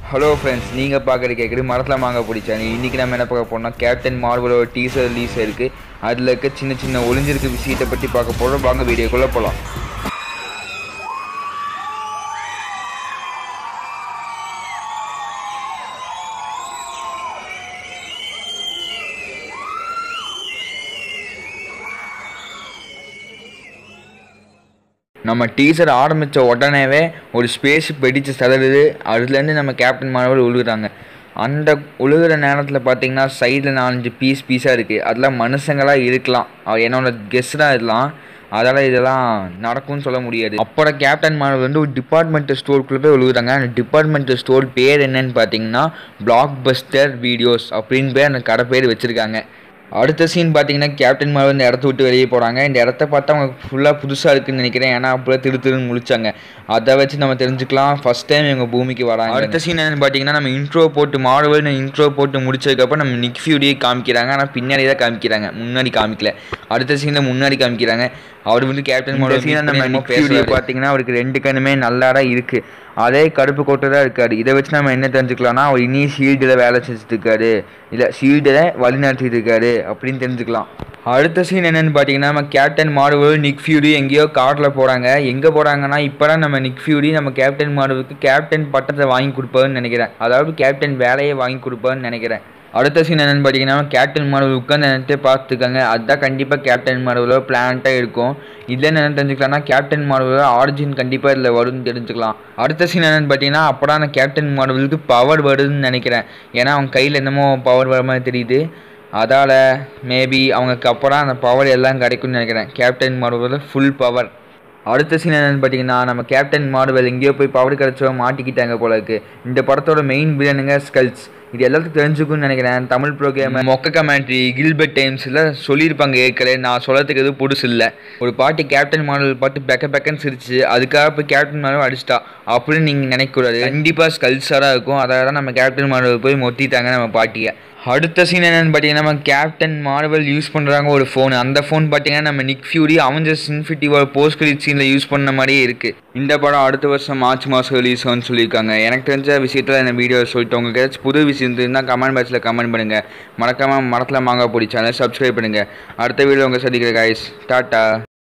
hello friends நீங்கள் பார்க்குறது கேட்குறது மரத்தில் மாங்க பிடிச்சாங்க இன்றைக்கி நம்ம என்ன பார்க்க போறோம்னா கேப்டன் மார்வலோட டீசர் ரிலீஸ் இருக்குது அதில் இருக்க சின்ன சின்ன ஒளிஞ்சிருக்க விஷயத்தை பற்றி பார்க்க போகிறோம் வாங்க வீடியோக்குள்ளே போகலாம் நம்ம டீசர் ஆரம்பித்த உடனேவே ஒரு ஸ்பேஸ் வெடிச்சு செதறுது அதுலேருந்து நம்ம கேப்டன் மார்வல் உழுகுறாங்க அந்த உழுகுற நேரத்தில் பார்த்தீங்கன்னா சைடில் நாலஞ்சு பீஸ் பீஸாக இருக்குது அதெல்லாம் மனுஷங்களாக இருக்கலாம் அவ- என்னோட கெஸ் தான் இதெல்லாம் அதால் இதெல்லாம் நடக்கும்னு சொல்ல முடியாது அப்புறம் கேப்டன் மார்வல் வந்து ஒரு டிபார்ட்மெண்டல் ஸ்டோருக்குள்ளே போய் விழுகுறாங்க அந்த டிபார்ட்மெண்டல் ஸ்டோர் பேர் என்னன்னு பார்த்தீங்கன்னா பிளாக் பஸ்டர் வீடியோஸ் அப்படின்னு பேர் அந்த கடை பேர் வச்சுருக்காங்க அடுத்த சீன் பார்த்தீங்கன்னா கேப்டன் மார்வல் இந்த இடத்த விட்டு வெளியே போகிறாங்க இந்த இடத்த பார்த்தா அவங்க ஃபுல்லாக புதுசாக இருக்குன்னு நினைக்கிறேன் ஏன்னா அப்படியே திரு திருன்னு முழிச்சாங்க அதை வச்சு நம்ம தெரிஞ்சுக்கலாம் ஃபர்ஸ்ட் டைம் இவங்க பூமிக்கு வராங்க அடுத்த சீன் என்னன்னு பார்த்தீங்கன்னா நம்ம இன்ட்ரோ போட்டு மார்வல்னு இன்ட்ரோ போட்டு முடிச்சதுக்கப்புறம் நம்ம நிக் ஃபியூரியை காமிக்கிறாங்க ஆனால் பின்னாடி தான் காமிக்கிறாங்க முன்னாடி காமிக்கல அடுத்த சீனில் முன்னாடி காமிக்கிறாங்க அவர் வந்து கேப்டன் மார்வல் சீனில் நம்ம நிக் ஃபியூரியை பார்த்தீங்கன்னா அவருக்கு ரெண்டு கண்ணுமே நல்லா தான் இருக்குது அதே கருப்பு கோட்டை தான் இருக்காரு இதை வச்சு நம்ம என்ன தெரிஞ்சுக்கலாம்னா அவர் இனி ஷீல்டில் வேலை செஞ்சுட்டு இருக்காரு இல்லை ஷீல்டில் வழி நடத்திட்டு இருக்காரு அப்படின்னு தெரிஞ்சுக்கலாம் அடுத்த சீன் என்னன்னு பார்த்தீங்கன்னா நம்ம கேப்டன் மார்வல் நிக் ஃபியூரி எங்கேயோ காரில் போகிறாங்க எங்கே போகிறாங்கன்னா இப்போ தான் நம்ம நிக் ஃபியூரி நம்ம கேப்டன் மார்வலுக்கு கேப்டன் பட்டத்தை வாங்கி கொடுப்பாருன்னு நினைக்கிறேன் அதாவது கேப்டன் வேலையை வாங்கி கொடுப்பாருன்னு நினைக்கிறேன் அடுத்த சீன் என்னன்னு பார்த்தீங்கன்னா கேப்டன் மார்வல் உட்காந்து நினைட்டு பார்த்துருக்காங்க அதுதான் கண்டிப்பாக கேப்டன் மார்வலோ பிளானட்டாக இருக்கும் இதில் என்ன தெரிஞ்சுக்கலாம்னா கேப்டன் மார்வலோட ஆரிஜின் கண்டிப்பாக இதில் வரும்னு தெரிஞ்சுக்கலாம் அடுத்த சீன் என்னன்னு பார்த்தீங்கன்னா அப்போ அந்த கேப்டன் மார்வலுக்கு பவர் வருதுன்னு நினைக்கிறேன் ஏன்னா அவங்க கையில் என்னமோ பவர் வர மாதிரி தெரியுது அதால் மேபி அவங்களுக்கு அப்புறம் அந்த பவர் எல்லாம் கிடைக்கும்னு நினைக்கிறேன் கேப்டன் மார்வலில் ஃபுல் பவர் அடுத்த சீன் என்னன்னு பார்த்தீங்கன்னா நம்ம கேப்டன் மார்வல் எங்கேயோ போய் பவர் கிடச்சோ மாட்டிக்கிட்டாங்க போல இருக்கு இந்த படத்தோட மெயின் வில்லனுங்க ஸ்கல்ஸ் இது எல்லாத்துக்கும் தெரிஞ்சுக்கும்னு நினைக்கிறேன் தமிழ் ப்ரோக்ராம் மொக்க கமெண்ட்ரி கில்பர்ட் டைம்ஸில் சொல்லியிருப்பாங்க ஏற்கனவே நான் சொல்லறதுக்கு எதுவும் புதுசு இல்லை ஒரு பாட்டி கேப்டன் மார்வல் பார்த்து பெக்க பெக்கன்னு சிரிச்சு அதுக்காக போய் கேப்டன் மார்வல் அடிச்சிட்டா அப்படின்னு நீங்கள் நினைக்கக்கூடாது கண்டிப்பாக ஸ்கல்ஸாக தான் இருக்கும் அதாக தான் நம்ம கேப்டன் மார்வல் போய் மொத்திட்டாங்க நம்ம பாட்டியை அடுத்த சீன் என்னன்னு பார்த்தீங்கன்னா நம்ம கேப்டன் மார்வல் யூஸ் பண்ணுறாங்க ஒரு ஃபோன் அந்த ஃபோன் பார்த்தீங்கன்னா நம்ம நிக் ஃபியூரி அவஞ்சர்ஸ் இன்ஃபினிட்டிவோட போஸ்ட் கிரெடிட் சீனில் யூஸ் பண்ண மாதிரியே இருக்குது இந்த படம் அடுத்த வருஷம் மார்ச் மாதம் ரிலீஸ் ஆகும்னு சொல்லியிருக்காங்க எனக்கு தெரிஞ்ச விஷயத்தில் இந்த வீடியோ சொல்லிட்டு உங்களுக்கு ஏதாச்சும் புது விஷயம் இருந்தால் கமெண்ட் பாக்ஸில் கமெண்ட் பண்ணுங்கள் மறக்காமல் மரத்தில் மாங்காய் பொடி சேனல் சப்ஸ்கிரைப் பண்ணுங்கள் அடுத்த வீடியோ உங்கள் சந்திக்கிற காய்ஸ் டாட்டா